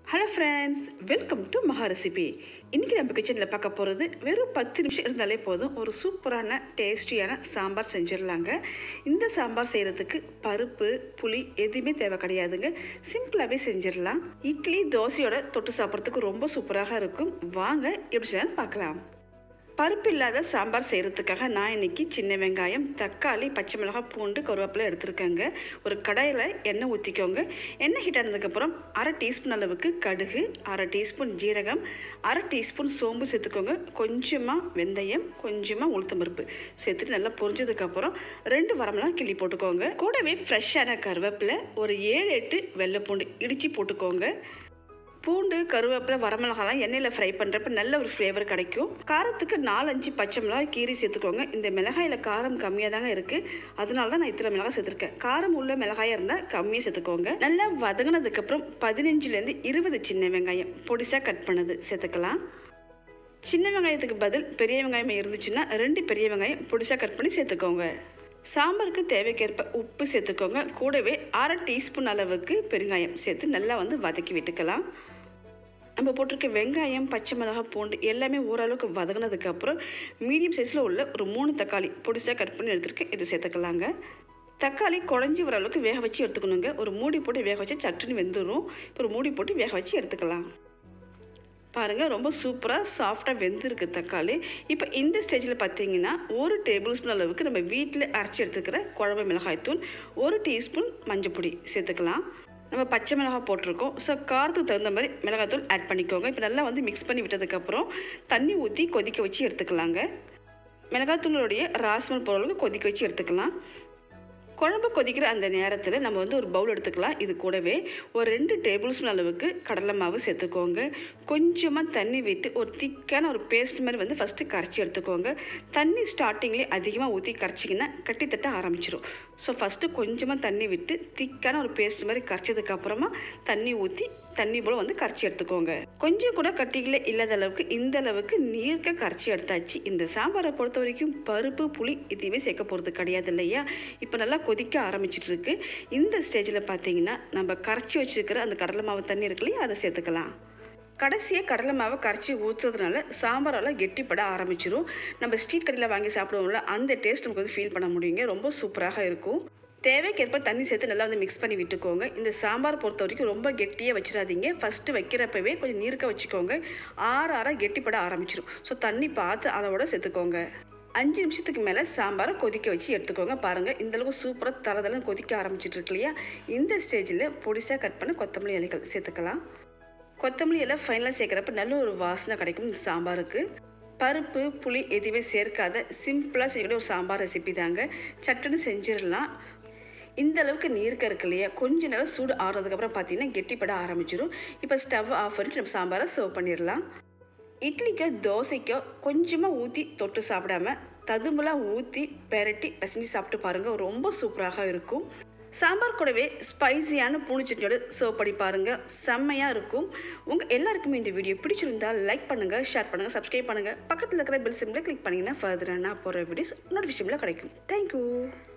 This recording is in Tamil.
hello friends welcome to Maha recipe இன்றைக்கி நம்ம கிச்சனில் பார்க்க போகிறது வெறும் பத்து நிமிஷம் இருந்தாலே போதும் ஒரு சூப்பரான டேஸ்டியான சாம்பார் செஞ்சிடலாங்க இந்த சாம்பார் செய்கிறதுக்கு பருப்பு புளி எதுவுமே தேவை கிடையாதுங்க சிம்பிளாகவே செஞ்சிடலாம் இட்லி தோசையோட தொட்டு சாப்பிட்றதுக்கு ரொம்ப சூப்பராக இருக்கும் வாங்க எப்படி செய்யலாம் பார்க்கலாம் பருப்பு இல்லாத சாம்பார் செய்கிறதுக்காக நான் இன்னைக்கு சின்ன வெங்காயம் தக்காளி பச்சை மிளகாய் பூண்டு கருவேப்பிலை எடுத்துருக்கேங்க ஒரு கடாயில் எண்ணெய் ஊற்றிக்கோங்க எண்ணெய் ஹீட் ஆனதுக்கப்புறம் அரை டீஸ்பூன் அளவுக்கு கடுகு அரை டீஸ்பூன் ஜீரகம் அரை டீஸ்பூன் சோம்பு சேர்த்துக்கோங்க கொஞ்சமாக வெந்தயம் கொஞ்சமாக உளுத்தம் பருப்பு சேர்த்துட்டு நல்லா பொரிஞ்சதுக்கப்புறம் ரெண்டு வரமெல்லாம் கிள்ளி போட்டுக்கோங்க கூடவே ஃப்ரெஷ்ஷான கருவேப்பிலை ஒரு ஏழு எட்டு வெள்ளை பூண்டு இடித்து போட்டுக்கோங்க பூண்டு கருவேப்பிலை வரமிளகாலாம் எண்ணெயில் ஃப்ரை பண்ணுறப்ப நல்ல ஒரு ஃப்ளேவர் கிடைக்கும் காரத்துக்கு நாலஞ்சு பச்சை மிளகாய் கீரி சேர்த்துக்கோங்க இந்த மிளகாயில் காரம் கம்மியாக தாங்க இருக்குது அதனால தான் நான் இத்தனை மிளகாய் சேர்த்துருக்கேன் காரம் உள்ள மிளகாயாக இருந்தால் கம்மியாக சேர்த்துக்கோங்க நல்லா வதங்கினதுக்கப்புறம் பதினஞ்சுலேருந்து இருபது சின்ன வெங்காயம் பொடிசாக கட் பண்ணது சேர்த்துக்கலாம் சின்ன வெங்காயத்துக்கு பதில் பெரிய வெங்காயம் இருந்துச்சுன்னா ரெண்டு பெரிய வெங்காயம் பொடிசாக கட் பண்ணி சேர்த்துக்கோங்க சாம்பாருக்கு தேவைக்கேற்ப உப்பு சேர்த்துக்கோங்க கூடவே அரை டீஸ்பூன் அளவுக்கு பெருங்காயம் சேர்த்து நல்லா வந்து வதக்கி விட்டுக்கலாம் நம்ம போட்டிருக்க வெங்காயம் பச்சை மிளகாய் பூண்டு எல்லாமே ஓரளவுக்கு வதங்கினதுக்கப்புறம் மீடியம் சைஸில் உள்ள ஒரு மூணு தக்காளி பொடிசாக கட் பண்ணி எடுத்துருக்கேன் இதை சேர்த்துக்கலாங்க தக்காளி குழஞ்சி வர அளவுக்கு வேக வச்சு எடுத்துக்கணுங்க ஒரு மூடி போட்டு வேக வச்சு சட்டுன்னு வெந்துடும் இப்போ ஒரு மூடி போட்டு வேக வச்சு எடுத்துக்கலாம் பாருங்கள் ரொம்ப சூப்பராக சாஃப்டாக வெந்திருக்கு தக்காளி இப்போ இந்த ஸ்டேஜில் பார்த்தீங்கன்னா ஒரு டேபிள் ஸ்பூன் அளவுக்கு நம்ம வீட்டில் அரைச்சி எடுத்துக்கிற குழம்பு மிளகாய்த்தூள் ஒரு டீஸ்பூன் மஞ்சப்பொடி சேர்த்துக்கலாம் நம்ம பச்சை மிளகாய் போட்டிருக்கோம் ஸோ காரத்துக்கு தகுந்த மாதிரி மிளகாய்த்தூள் ஆட் பண்ணிக்கோங்க இப்போ நல்லா வந்து மிக்ஸ் பண்ணி விட்டதுக்கப்புறம் தண்ணி ஊற்றி கொதிக்க வச்சு எடுத்துக்கலாங்க மிளகாத்தூளுடைய ராஸ்மல் பொருளுக்கு கொதிக்க வச்சு எடுத்துக்கலாம் குழம்பு கொதிக்கிற அந்த நேரத்தில் நம்ம வந்து ஒரு பவுல் எடுத்துக்கலாம் இது கூடவே ஒரு ரெண்டு டேபிள் ஸ்பூன் அளவுக்கு கடலை மாவு சேர்த்துக்கோங்க கொஞ்சமாக தண்ணி விட்டு ஒரு திக்கான ஒரு பேஸ்ட் மாதிரி வந்து ஃபஸ்ட்டு கரைச்சி எடுத்துக்கோங்க தண்ணி ஸ்டார்டிங்லேயே அதிகமாக ஊற்றி கரைச்சிங்கன்னா கட்டித்தட்ட ஆரம்பிச்சிடும் ஸோ ஃபஸ்ட்டு கொஞ்சமாக தண்ணி விட்டு திக்கான ஒரு பேஸ்ட் மாதிரி கரைச்சதுக்கப்புறமா தண்ணி ஊற்றி தண்ணி போல் வந்து கரைச்சி எடுத்துக்கோங்க கொஞ்சம் கூட கட்டிகளே இல்லாத அளவுக்கு இந்த அளவுக்கு நீர்க்க கரைச்சி எடுத்தாச்சு இந்த சாம்பாரை பொறுத்த வரைக்கும் பருப்பு புளி எதையுமே சேர்க்க போகிறது கிடையாது இல்லையா இப்போ நல்லா கொதிக்க ஆரம்பிச்சிட்டு இருக்கு இந்த ஸ்டேஜில் பார்த்தீங்கன்னா நம்ம கரைச்சி வச்சுருக்கிற அந்த கடலை மாவு தண்ணி இருக்கு இல்லையா அதை சேர்த்துக்கலாம் கடைசியாக கடலை மாவை கரைச்சி ஊற்றுறதுனால சாம்பாரெல்லாம் கெட்டிப்பட ஆரம்பிச்சிடும் நம்ம ஸ்ட்ரீட் கடையில் வாங்கி சாப்பிடுவோம்ல அந்த டேஸ்ட் நமக்கு வந்து ஃபீல் பண்ண முடியுங்க ரொம்ப சூப்பராக இருக்கும் தேவைக்கேற்ப தண்ணி சேர்த்து நல்லா வந்து மிக்ஸ் பண்ணி விட்டுக்கோங்க இந்த சாம்பார் பொறுத்த வரைக்கும் ரொம்ப கெட்டியாக வச்சிடாதீங்க ஃபஸ்ட்டு வைக்கிறப்பவே கொஞ்சம் நீர்க்க வச்சுக்கோங்க ஆற ஆற கெட்டிப்பட ஆரம்பிச்சிடும் ஸோ தண்ணி பார்த்து அளவோட சேர்த்துக்கோங்க அஞ்சு நிமிஷத்துக்கு மேலே சாம்பாரை கொதிக்க வச்சு எடுத்துக்கோங்க பாருங்கள் இந்தளவுக்கு சூப்பராக தரதெல்லாம் கொதிக்க ஆரம்பிச்சிட்டு இருக்கு இல்லையா இந்த ஸ்டேஜில் பொடிசாக கட் பண்ண கொத்தமல்லி இலைகள் சேர்த்துக்கலாம் கொத்தமல்லி இலை ஃபைனலாக சேர்க்குறப்ப நல்ல ஒரு வாசனை கிடைக்கும் இந்த சாம்பாருக்கு பருப்பு புளி எதுவுமே சேர்க்காத சிம்பிளாக செய்யக்கூடிய ஒரு சாம்பார் ரெசிபி தாங்க சட்டுன்னு செஞ்சிடலாம் இந்த அளவுக்கு நீர்க்க இருக்கு இல்லையா கொஞ்ச நேரம் சூடு ஆறுறதுக்கப்புறம் பார்த்தீங்கன்னா கெட்டிப்பட ஆரம்பிச்சிடும் இப்போ ஸ்டவ் ஆஃப் பண்ணிட்டு நம்ம சாம்பாரை சர்வ் பண்ணிடலாம் இட்லிக்கோ தோசைக்கோ கொஞ்சமாக ஊற்றி தொட்டு சாப்பிடாம ததும்பலாக ஊற்றி பெரட்டி பிசைஞ்சு சாப்பிட்டு பாருங்கள் ரொம்ப சூப்பராக இருக்கும் சாம்பார் கூடவே ஸ்பைசியான பூண்டு சட்னியோட சர்வ் பண்ணி பாருங்கள் செம்மையாக இருக்கும் உங்கள் எல்லாருக்குமே இந்த வீடியோ பிடிச்சிருந்தால் லைக் பண்ணுங்கள் ஷேர் பண்ணுங்கள் சப்ஸ்கிரைப் பண்ணுங்கள் பக்கத்தில் இருக்கிற பெல் சிம்மில் கிளிக் பண்ணிங்கன்னா ஃபர்தராக நான் போகிற வீடியோஸ் நோட்டிஃபிகேஷனில் கிடைக்கும் தேங்க்யூ